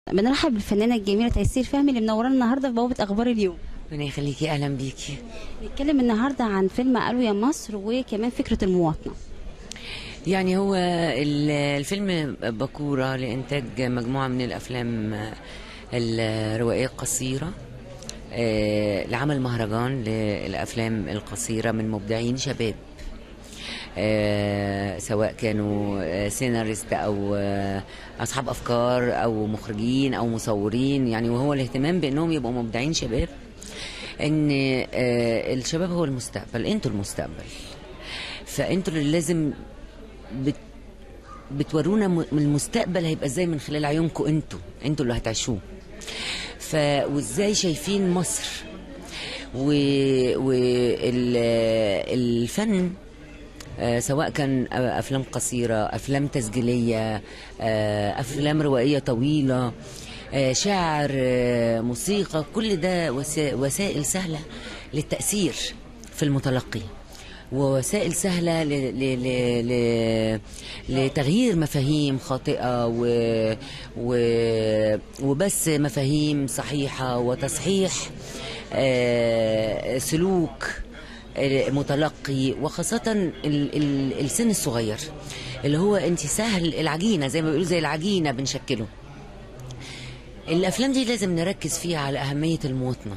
بنرحب بالفنانه الجميله تيسير فهمي اللي منورانا النهارده في بوابه اخبار اليوم ربنا يخليكي اهلا بيكي نتكلم النهارده عن فيلم قالوا يا مصر وكمان فكره المواطنه يعني هو ال- الفيلم بكورة لإنتاج مجموعة من الأفلام الروائية القصيرة آه، لعمل مهرجان للأفلام القصيرة من مبدعين شباب آه، سواء كانوا آه، سيناريست أو آه، أصحاب أفكار أو مخرجين أو مصورين يعني وهو الاهتمام بأنهم يبقوا مبدعين شباب ان آه، الشباب هو المستقبل انتوا المستقبل فانتوا اللي لازم بت بتورونا م- المستقبل هيبقى ازاي من خلال عيونكم انتوا انتوا اللي هتعيشوه ف وازاي شايفين مصر والفن سواء كان آه، افلام قصيره افلام تسجيليه آه، افلام روائيه طويله آه، شعر آه، موسيقى كل ده وسا- وسائل سهله للتاثير في المتلقي ووسائل سهله ل... ل... ل... ل... لتغيير مفاهيم خاطئه و... و... وبس مفاهيم صحيحه وتصحيح آه، سلوك متلقي وخاصة ال- ال- السن الصغير اللي هو انت سهل العجينة زي ما بيقولوا زي العجينة بنشكله الافلام دي لازم نركز فيها على اهمية المواطنة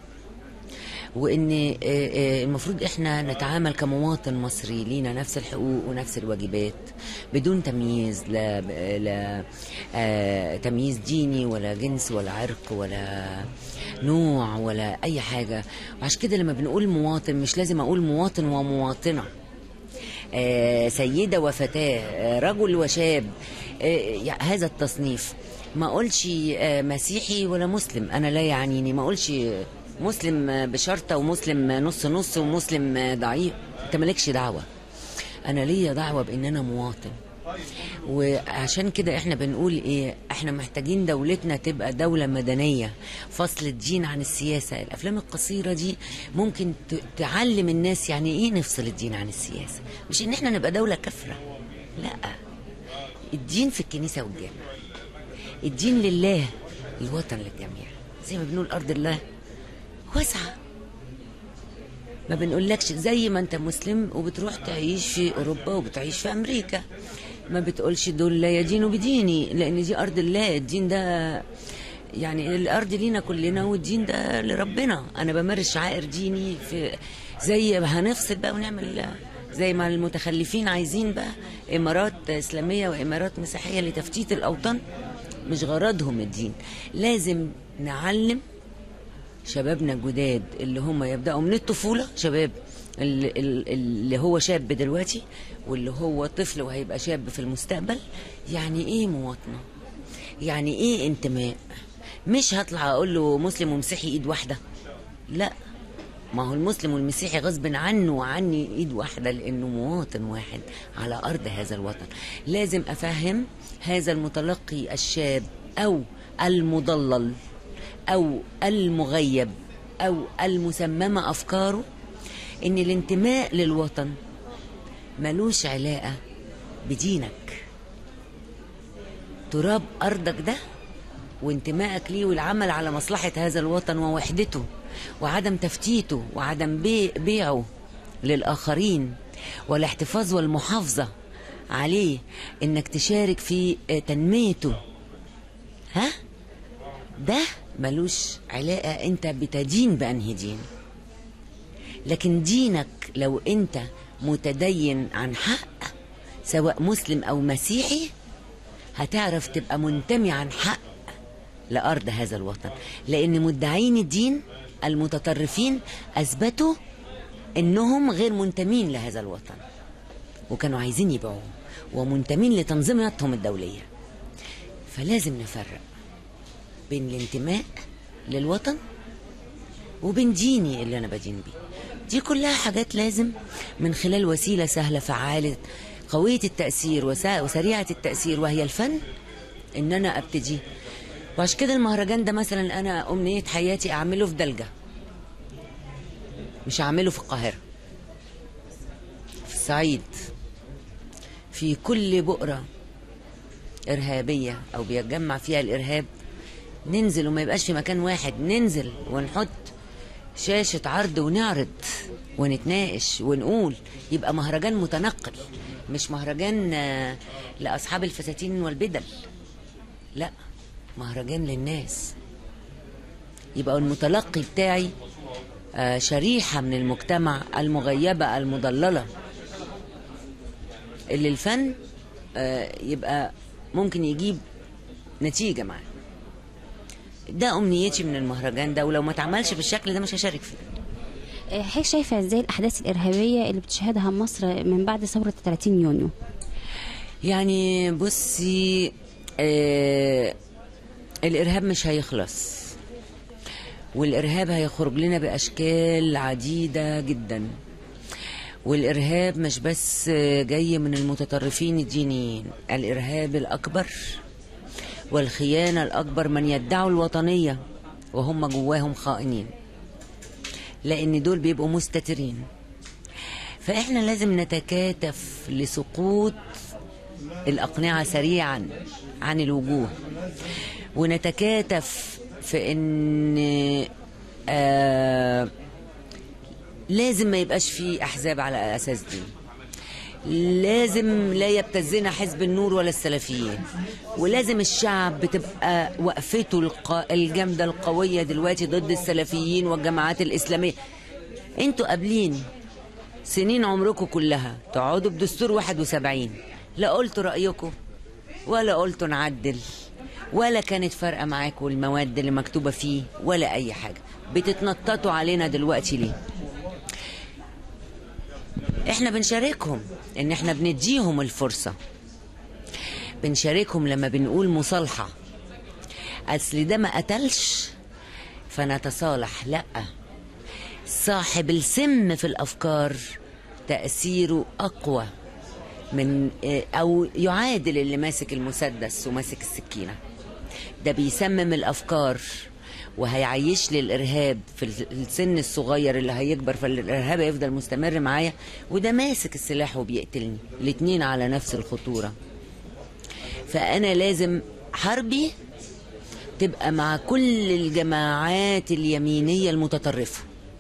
وان آه، آه، المفروض احنا نتعامل كمواطن مصري لينا نفس الحقوق ونفس الواجبات بدون تمييز لا لا آه، تمييز ديني ولا جنس ولا عرق ولا نوع ولا اي حاجه وعشان كده لما بنقول مواطن مش لازم اقول مواطن ومواطنه آه، سيدة وفتاة آه، رجل وشاب آه، يع- هذا التصنيف ما اقولش آه، مسيحي ولا مسلم انا لا يعنيني ما اقولش مسلم آه، بشرطة ومسلم آه، نص نص ومسلم آه، ضعيف انت مالكش دعوة انا ليا دعوة بان انا مواطن وعشان كده احنا بنقول ايه احنا محتاجين دولتنا تبقى دولة مدنية فصل الدين عن السياسة الافلام القصيرة دي ممكن ت- تعلم الناس يعني ايه نفصل الدين عن السياسة مش ان احنا نبقى دولة كافرة لا الدين في الكنيسة والجامع الدين لله الوطن للجميع زي ما بنقول ارض الله واسعة ما بنقولكش زي ما انت مسلم وبتروح تعيش في اوروبا وبتعيش في امريكا ما بتقولش دول لا يدينوا بديني لان دي ارض الله الدين ده يعني الارض لينا كلنا والدين ده لربنا انا بمارس شعائر ديني في زي ما هنفصل بقى ونعمل زي ما المتخلفين عايزين بقى امارات اسلاميه وامارات مسيحيه لتفتيت الاوطان مش غرضهم الدين لازم نعلم شبابنا الجداد اللي هم يبداوا من الطفوله شباب اللي, اللي هو شاب دلوقتي واللي هو طفل وهيبقى شاب في المستقبل يعني ايه مواطنه يعني ايه انتماء مش هطلع اقول له مسلم ومسيحي ايد واحده لا ما هو المسلم والمسيحي غصب عنه وعني ايد واحده لانه مواطن واحد على ارض هذا الوطن لازم افهم هذا المتلقي الشاب او المضلل او المغيب او المسممه افكاره ان الانتماء للوطن ملوش علاقه بدينك تراب ارضك ده وانتمائك ليه والعمل على مصلحه هذا الوطن ووحدته وعدم تفتيته وعدم بي- بيعه للاخرين والاحتفاظ والمحافظه عليه انك تشارك في آه، تنميته ها ده ملوش علاقه انت بتدين بانهي دين لكن دينك لو انت متدين عن حق سواء مسلم او مسيحي هتعرف تبقى منتمي عن حق لارض هذا الوطن لان مدعين الدين المتطرفين اثبتوا انهم غير منتمين لهذا الوطن وكانوا عايزين يبيعوه ومنتمين لتنظيماتهم الدوليه فلازم نفرق بين الانتماء للوطن وبين ديني اللي انا بدين بيه دي كلها حاجات لازم من خلال وسيله سهله فعاله قويه التاثير وسا- وسريعه التاثير وهي الفن ان انا ابتدي وعشان كده المهرجان ده مثلا انا امنيه حياتي اعمله في دلجه مش هعمله في القاهره في الصعيد في كل بؤره ارهابيه او بيتجمع فيها الارهاب ننزل وما يبقاش في مكان واحد ننزل ونحط شاشة عرض ونعرض ونتناقش ونقول يبقى مهرجان متنقل مش مهرجان آه، لأصحاب الفساتين والبدل لا مهرجان للناس يبقى المتلقي بتاعي آه، شريحة من المجتمع المغيبة المضللة اللي الفن آه، يبقى ممكن يجيب نتيجة معاه ده أمنيتي من المهرجان ده ولو ما اتعملش بالشكل ده مش هشارك فيه آه، حضرتك شايفه ازاي الاحداث الارهابيه اللي بتشهدها مصر من بعد ثوره 30 يونيو يعني بصي آه الإرهاب مش هيخلص والإرهاب هيخرج لنا بأشكال عديدة جدا والإرهاب مش بس آه، جاي من المتطرفين الدينيين الإرهاب الأكبر والخيانة الأكبر من يدعوا الوطنية وهم جواهم خائنين لأن دول بيبقوا مستترين فإحنا لازم نتكاتف لسقوط الأقنعة سريعا عن الوجوه ونتكاتف في ان آه لازم ما يبقاش في احزاب على اساس دين لازم لا يبتزنا حزب النور ولا السلفيين ولازم الشعب بتبقى وقفته الق... الجامدة القوية دلوقتي ضد السلفيين والجماعات الإسلامية انتوا قابلين سنين عمركم كلها تقعدوا بدستور 71 لا قلتوا رأيكم ولا قلتوا نعدل ولا كانت فارقة معاكم المواد اللي مكتوبة فيه ولا أي حاجة بتتنططوا علينا دلوقتي ليه احنا بنشاركهم ان احنا بنديهم الفرصة بنشاركهم لما بنقول مصالحة اصل ده ما قتلش فنتصالح لا صاحب السم في الافكار تأثيره اقوى من او يعادل اللي ماسك المسدس وماسك السكينة ده بيسمم الافكار وهيعيش لي الارهاب في السن الصغير اللي هيكبر فالارهاب هيفضل مستمر معايا وده ماسك السلاح وبيقتلني الاتنين على نفس الخطوره فانا لازم حربي تبقى مع كل الجماعات اليمينيه المتطرفه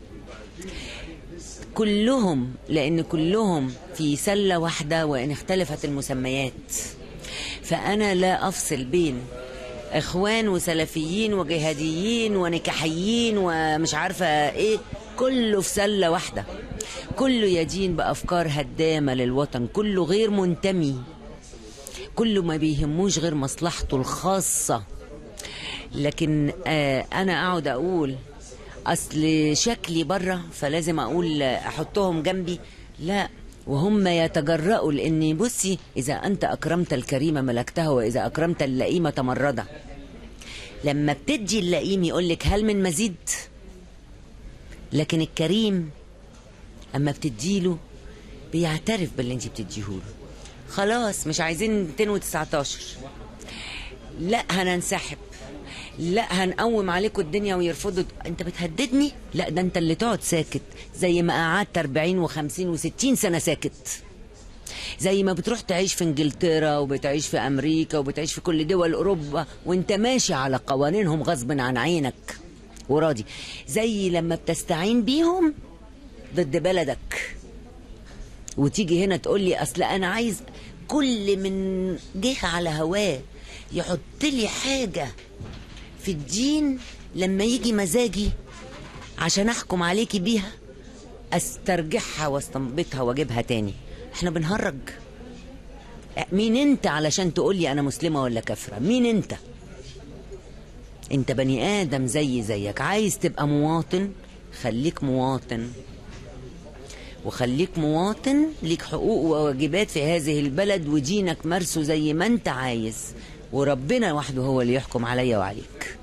كلهم لان كلهم في سله واحده وان اختلفت المسميات فانا لا افصل بين اخوان وسلفيين وجهاديين ونكحيين ومش عارفه ايه كله في سله واحده كله يدين بافكار هدامه للوطن كله غير منتمي كله ما بيهموش غير مصلحته الخاصه لكن آه انا اقعد اقول اصل شكلي بره فلازم اقول احطهم جنبي لا وهم يتجرأوا لاني بصي اذا انت اكرمت الكريمه ملكتها واذا اكرمت اللئيمه تمرده لما بتدي اللئيم يقول لك هل من مزيد لكن الكريم اما بتديله بيعترف باللي انت بتديهوله خلاص مش عايزين 219 لا هننسحب لا هنقوم عليكم الدنيا ويرفضوا انت بتهددني لا ده انت اللي تقعد ساكت زي ما قعدت 40 و50 و60 سنه ساكت زي ما بتروح تعيش في انجلترا وبتعيش في امريكا وبتعيش في كل دول اوروبا وانت ماشي على قوانينهم غصب عن عينك وراضي زي لما بتستعين بيهم ضد بلدك وتيجي هنا تقول لي اصل انا عايز كل من جه على هواه يحط لي حاجه في الدين لما يجي مزاجي عشان احكم عليكي بيها استرجعها واستنبطها واجيبها تاني احنا بنهرج مين انت علشان تقولي انا مسلمه ولا كافره مين انت انت بني ادم زي زيك عايز تبقى مواطن خليك مواطن وخليك مواطن ليك حقوق وواجبات في هذه البلد ودينك مارسه زي ما انت عايز وربنا وحده هو اللي يحكم عليا وعليك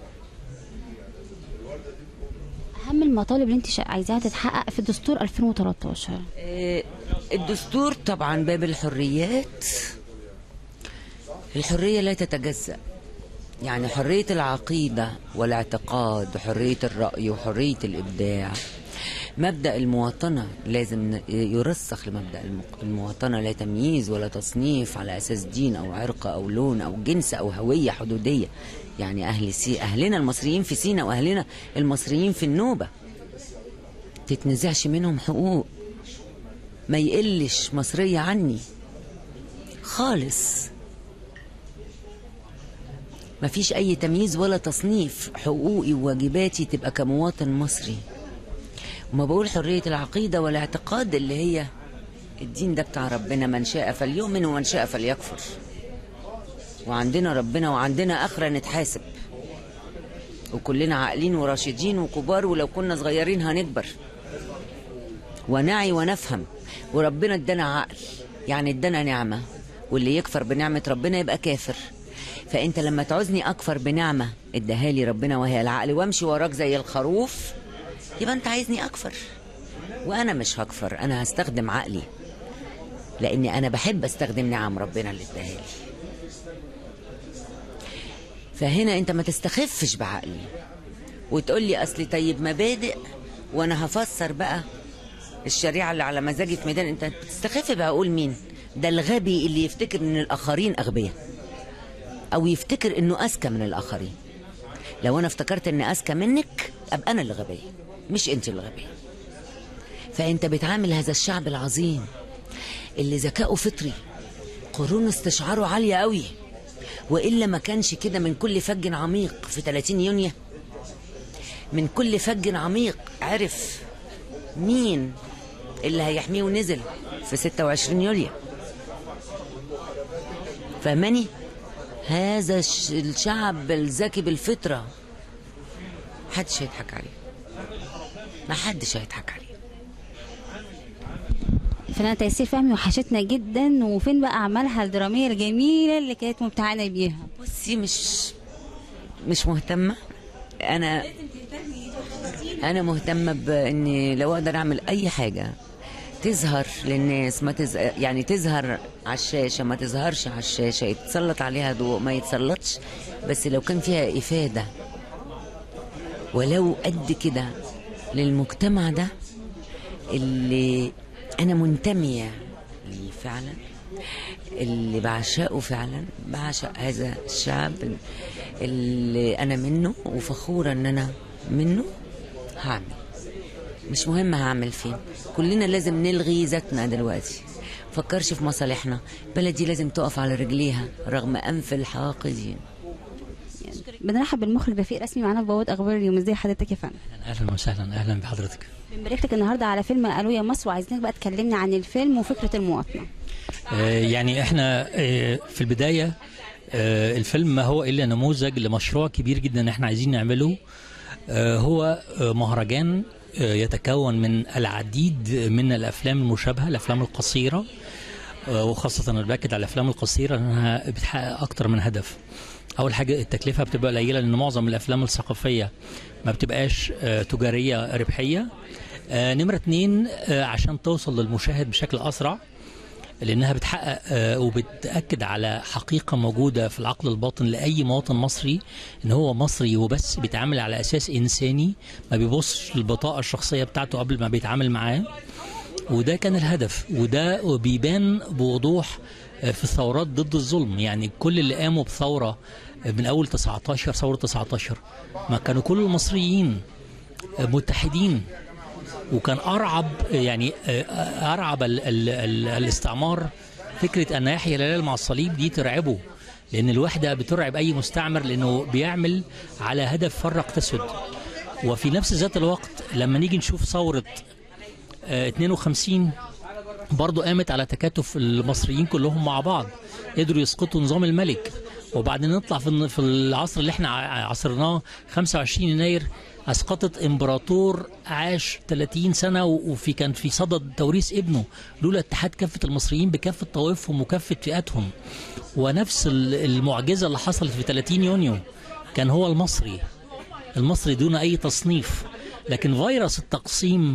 اهم المطالب اللي انت شا- عايزاها تتحقق في دستور 2013 آه، الدستور طبعا باب الحريات الحرية لا تتجزأ يعني حرية العقيدة والاعتقاد وحرية الرأي وحرية الإبداع مبدا المواطنه لازم ن- يرسخ لمبدا الم- المواطنه لا تمييز ولا تصنيف على اساس دين او عرق او لون او جنس او هويه حدوديه يعني اهل سي اهلنا المصريين في سينا واهلنا المصريين في النوبه تتنزعش منهم حقوق ما يقلش مصريه عني خالص ما فيش اي تمييز ولا تصنيف حقوقي وواجباتي تبقى كمواطن مصري وما بقول حرية العقيدة والاعتقاد اللي هي الدين ده بتاع ربنا من شاء فليؤمن ومن شاء فليكفر وعندنا ربنا وعندنا آخرة نتحاسب وكلنا عاقلين وراشدين وكبار ولو كنا صغيرين هنكبر ونعي ونفهم وربنا ادانا عقل يعني ادانا نعمة واللي يكفر بنعمة ربنا يبقى كافر فانت لما تعوزني اكفر بنعمة اداها لي ربنا وهي العقل وامشي وراك زي الخروف يبقى انت عايزني اكفر وانا مش هكفر انا هستخدم عقلي لاني انا بحب استخدم نعم ربنا اللي اداها لي فهنا انت ما تستخفش بعقلي وتقول لي اصلي طيب مبادئ وانا هفسر بقى الشريعه اللي على مزاجي في ميدان انت بتستخف بعقول مين ده الغبي اللي يفتكر ان الاخرين اغبياء او يفتكر انه اذكى من الاخرين لو انا افتكرت اني اذكى منك ابقى انا اللي غبيه مش انت اللي غبيه فانت بتعامل هذا الشعب العظيم اللي ذكائه فطري قرون استشعاره عاليه قوي والا ما كانش كده من كل فج عميق في 30 يونيو من كل فج عميق عرف مين اللي هيحميه ونزل في 26 يوليو فاهماني هذا الش- الشعب الذكي بالفطره محدش هيضحك عليه ما حدش هيضحك عليه الفنانة تيسير فهمي وحشتنا جدا وفين بقى أعمالها الدرامية الجميلة اللي كانت ممتعنا بيها بصي مش مش مهتمة أنا أنا مهتمة بإني لو أقدر أعمل أي حاجة تظهر للناس ما تز... يعني تظهر على الشاشة ما تظهرش على الشاشة يتسلط عليها ضوء ما يتسلطش بس لو كان فيها إفادة ولو قد كده للمجتمع ده اللي أنا منتمية ليه فعلا اللي بعشقه فعلا بعشق هذا الشعب اللي انا منه وفخوره ان انا منه هعمل مش مهم هعمل فين كلنا لازم نلغي ذاتنا دلوقتي فكرش في مصالحنا بلدي لازم تقف على رجليها رغم انف الحاقدين بنرحب بالمخرج رفيق رسمي معانا في بوابة أخبار اليوم ازي حضرتك يا فندم اهلا وسهلا اهلا بحضرتك بنبارك لك النهارده على فيلم قالوا يا مصر وعايزينك بقى تكلمنا عن الفيلم وفكرة المواطنة آه، يعني احنا آه، في البدايه آه، الفيلم ما هو الا نموذج لمشروع كبير جدا احنا عايزين نعمله آه، هو آه، مهرجان آه، يتكون من العديد من الافلام المشابهه الافلام القصيره آه، وخاصه انا باكد على الافلام القصيره لانها بتحقق اكتر من هدف اول حاجه التكلفه بتبقى قليله لان معظم الافلام الثقافيه ما بتبقاش آه، تجاريه ربحيه آه، نمره اتنين آه، عشان توصل للمشاهد بشكل اسرع لانها بتحقق آه، وبتاكد على حقيقه موجوده في العقل الباطن لاي مواطن مصري ان هو مصري وبس بيتعامل على اساس انساني ما بيبصش للبطاقه الشخصيه بتاعته قبل ما بيتعامل معاه وده كان الهدف وده بيبان بوضوح آه، في الثورات ضد الظلم يعني كل اللي قاموا بثوره آه، من اول 19 ثوره 19 ما كانوا كل المصريين آه، متحدين وكان ارعب يعني آه، ارعب ال ال ال الاستعمار فكره ان يحيى الهلال مع الصليب دي ترعبه لان الوحده بترعب اي مستعمر لانه بيعمل على هدف فرق تسد وفي نفس ذات الوقت لما نيجي نشوف ثوره آه، 52 برضو قامت على تكاتف المصريين كلهم مع بعض قدروا يسقطوا نظام الملك وبعدين نطلع في الن- في العصر اللي احنا ع- عصرناه 25 يناير اسقطت امبراطور عاش 30 سنه و- وفي كان في صدد توريث ابنه لولا اتحاد كافه المصريين بكافه طوائفهم وكافه فئاتهم ونفس ال- المعجزه اللي حصلت في 30 يونيو كان هو المصري المصري دون اي تصنيف لكن فيروس التقسيم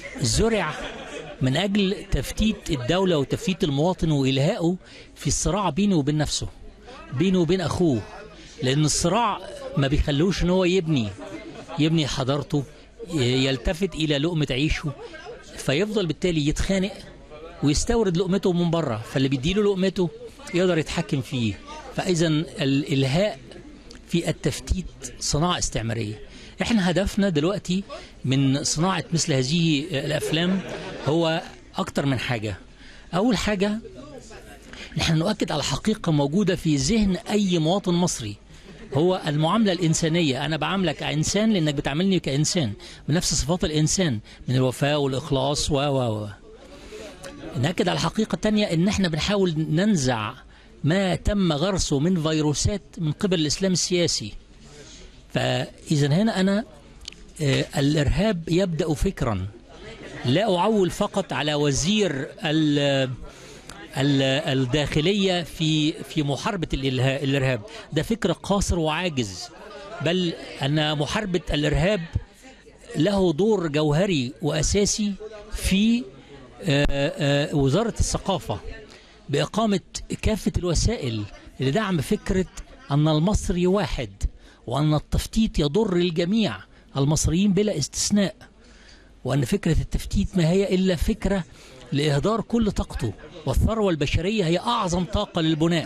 زرع من اجل تفتيت الدوله وتفتيت المواطن والهائه في الصراع بينه وبين نفسه بينه وبين اخوه لان الصراع ما بيخلوش ان هو يبني يبني حضارته يلتفت الى لقمه عيشه فيفضل بالتالي يتخانق ويستورد لقمته من بره فاللي بيديله لقمته يقدر يتحكم فيه فاذا الالهاء في التفتيت صناعه استعماريه احنا هدفنا دلوقتي من صناعه مثل هذه الافلام هو اكتر من حاجه اول حاجه نحن نؤكد على حقيقه موجوده في ذهن اي مواطن مصري هو المعاملة الإنسانية أنا بعاملك كإنسان لأنك بتعاملني كإنسان بنفس صفات الإنسان من الوفاء والإخلاص و و و نأكد على الحقيقة الثانية إن إحنا بنحاول ننزع ما تم غرسه من فيروسات من قبل الإسلام السياسي فإذا هنا أنا آه، الإرهاب يبدأ فكرا لا أعول فقط على وزير ال- ال- الداخلية في في محاربة الإلها- الإرهاب ده فكر قاصر وعاجز بل أن محاربة الإرهاب له دور جوهري وأساسي في آه، آه، وزارة الثقافة بإقامة كافة الوسائل لدعم فكرة أن المصري واحد وأن التفتيت يضر الجميع المصريين بلا استثناء وأن فكرة التفتيت ما هي إلا فكرة لإهدار كل طاقته والثروة البشرية هي أعظم طاقة للبناء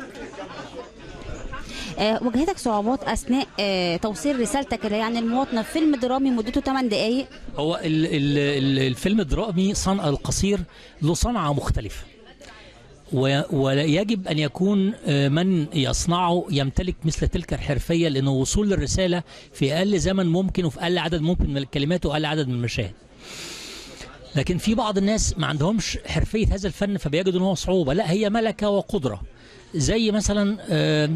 آه، واجهتك صعوبات اثناء آه، توصيل رسالتك اللي يعني المواطنه في فيلم درامي مدته 8 دقائق هو ال ال ال الفيلم الدرامي صنع القصير له صنعة مختلفة و- ويجب أن يكون آه، من يصنعه يمتلك مثل تلك الحرفية لأنه وصول الرسالة في أقل زمن ممكن وفي أقل عدد ممكن من الكلمات وأقل عدد من المشاهد لكن في بعض الناس ما عندهمش حرفية هذا الفن فبيجدوا ان هو صعوبة لا هي ملكة وقدرة زي مثلا آه،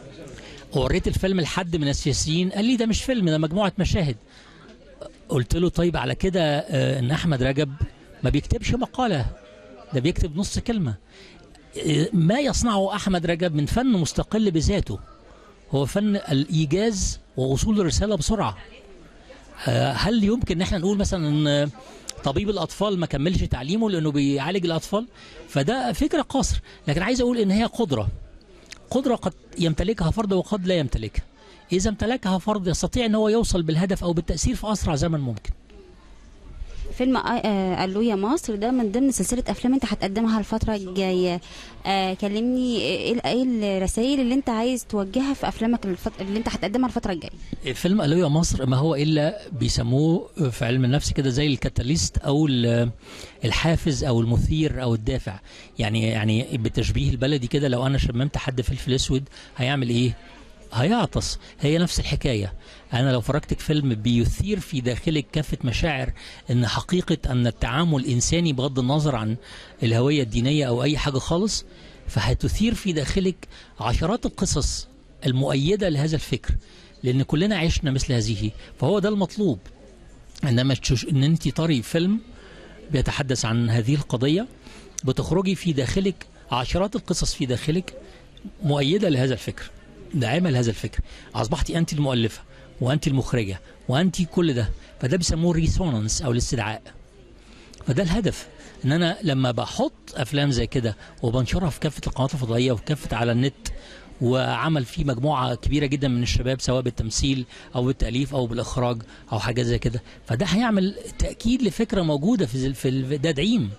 وريت الفيلم لحد من السياسيين قال لي ده مش فيلم ده مجموعة مشاهد قلت له طيب على كده آه، ان احمد رجب ما بيكتبش مقالة ده بيكتب نص كلمة آه، ما يصنعه احمد رجب من فن مستقل بذاته هو فن الايجاز ووصول الرسالة بسرعة آه، هل يمكن ان احنا نقول مثلا ان آه، طبيب الاطفال ما كملش تعليمه لانه بيعالج الاطفال فده فكره قاصر لكن عايز اقول ان هي قدره قدره قد يمتلكها فرد وقد لا يمتلكها اذا امتلكها فرد يستطيع ان هو يوصل بالهدف او بالتاثير في اسرع زمن ممكن فيلم آه، آه، الو يا مصر ده من ضمن سلسله افلام انت هتقدمها الفتره الجايه آه، كلمني ايه ايه الرسائل اللي انت عايز توجهها في افلامك الفت... اللي انت هتقدمها الفتره الجايه فيلم ألوية مصر ما هو إلا بيسموه في علم النفس كده زي الكاتاليست أو ال- الحافز أو المثير أو الدافع يعني يعني بتشبيه البلدي كده لو أنا شممت حد فلفل أسود هيعمل إيه؟ هيعطس هي نفس الحكاية أنا لو فرجتك فيلم بيثير في داخلك كافة مشاعر أن حقيقة أن التعامل الإنساني بغض النظر عن الهوية الدينية أو أي حاجة خالص فهتثير في داخلك عشرات القصص المؤيدة لهذا الفكر لأن كلنا عشنا مثل هذه فهو ده المطلوب عندما تشوش ان انت طري فيلم بيتحدث عن هذه القضية بتخرجي في داخلك عشرات القصص في داخلك مؤيدة لهذا الفكر داعمة لهذا الفكر أصبحت أنت المؤلفة وأنت المخرجة وأنت كل ده فده بيسموه الريسونانس أو الاستدعاء فده الهدف ان انا لما بحط افلام زي كده وبنشرها في كافه القنوات الفضائيه وفي كافه على النت وعمل فيه مجموعه كبيره جدا من الشباب سواء بالتمثيل او بالتاليف او بالاخراج او حاجات زي كده فده هيعمل تاكيد لفكره موجوده في ال- في ال- ده تدعيم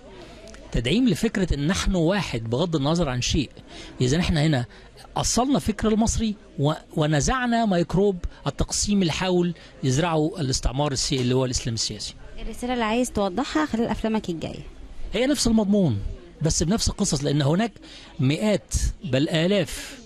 تدعيم لفكره ان نحن واحد بغض النظر عن شيء اذا احنا هنا اصلنا فكر المصري و- ونزعنا ميكروب التقسيم اللي حاول يزرعه الاستعمار السي اللي هو الاسلام السياسي الرساله اللي عايز توضحها خلال افلامك الجايه هي نفس المضمون بس بنفس القصص لان هناك مئات بل الاف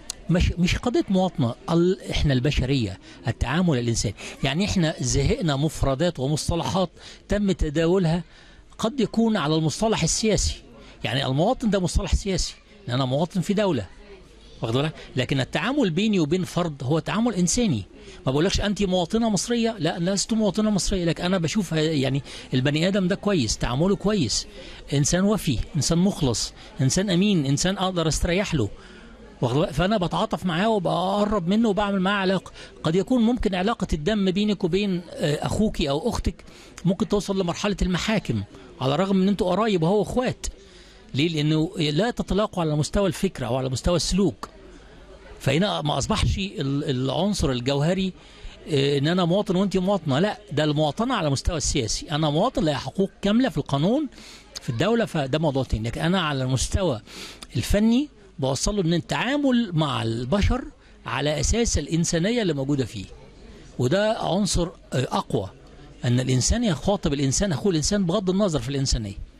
مش مش قضيه مواطنه ال- احنا البشريه التعامل الانساني يعني احنا زهقنا مفردات ومصطلحات تم تداولها قد يكون على المصطلح السياسي يعني المواطن ده مصطلح سياسي لان انا مواطن في دوله واخد بالك لكن التعامل بيني وبين فرد هو تعامل انساني ما بقولكش انت مواطنه مصريه لا أنا لست مواطنه مصريه لكن انا بشوف ه- يعني البني ادم ده كويس تعامله كويس انسان وفي انسان مخلص انسان امين انسان اقدر استريح له واخد بالك؟ فانا بتعاطف معاه وبقرب منه وبعمل معاه علاقه قد يكون ممكن علاقه الدم بينك وبين آه، اخوك او اختك ممكن توصل لمرحله المحاكم على الرغم من ان انتوا قرايب وهو اخوات ليه لانه لا تتلاقوا على مستوى الفكره او على مستوى السلوك فهنا ما اصبحش ال- العنصر الجوهري آه، ان انا مواطن وانت مواطنه لا ده المواطنه على المستوى السياسي انا مواطن لها حقوق كامله في القانون في الدوله فده موضوع تاني لكن انا على المستوى الفني بوصل له ان التعامل مع البشر على اساس الانسانيه اللي موجوده فيه وده عنصر آه، اقوى ان الانسان يخاطب الانسان اخوه الانسان بغض النظر في الانسانيه